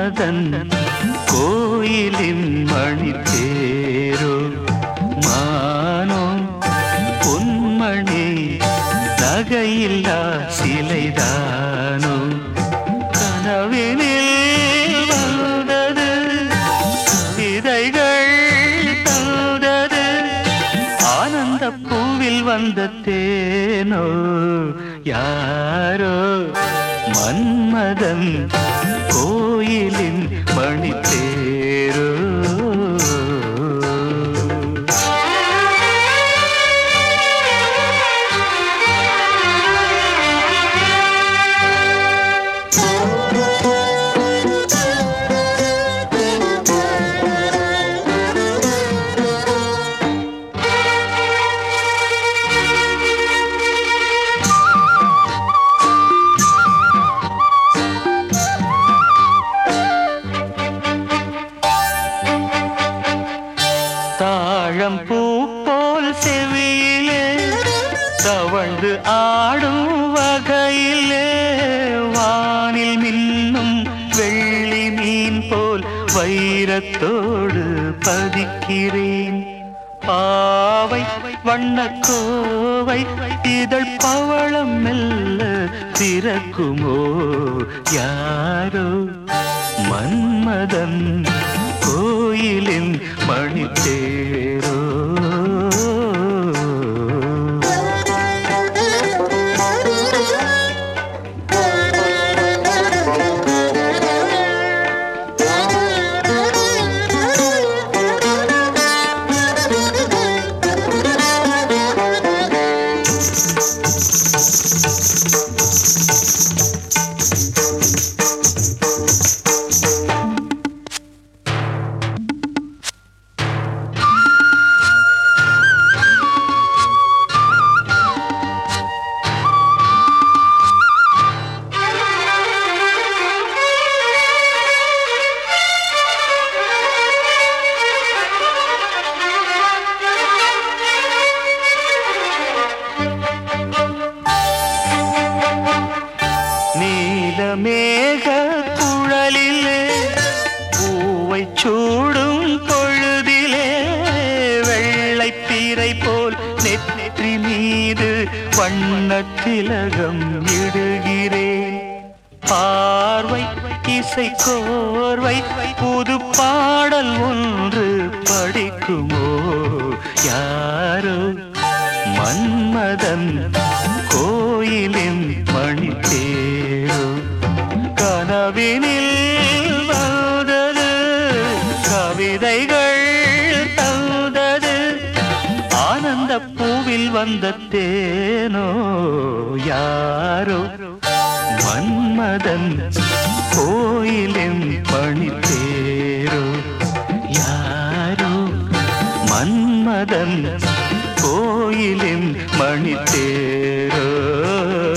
மன்மதன் கோயிலின் மணி தேரோ மானோ பொன்மணி நகையில்லா சிலைதானோ கனவினில் வந்தது விதைகள் தந்தது ஆனந்த பூவில் வந்த தேனோ யாரோ மன்மதன் கோயிலின் மணி தேரோ தாழம் பூ போல் செவியிலே தவழ்ந்து ஆடும் வகையிலே வானில் மின்னும் வெள்ளி மீன் போல் வைரத்தோடு பதிக்கிறேன் பாவை வண்ணக்கோவை இதழ் பவளம் மெல்ல திறக்குமோ யாரோ மன்மதன் கோயிலின் மணி தேரோ நீலமேக குழலிலே பூவை சூடும் பொழுதிலே வெள்ளை பீரை போல் நெற்றி மீது வண்ணத் திலகம் இடுகிறேன் பார்வை இசை கோர்வை புது பாடல் ஒன்று படிக்குமோ யாரோ மன்மதன் கோயிலின் மணி தேரோ கனவினில் வந்தது கவிதைகள் தந்தது ஆனந்த பூவில் வந்த தேனோ யாரோ மன்மதன் கோயிலின் மணி தேரோ யாரோ மன்மதன் கோயிலின் மணி தேரோ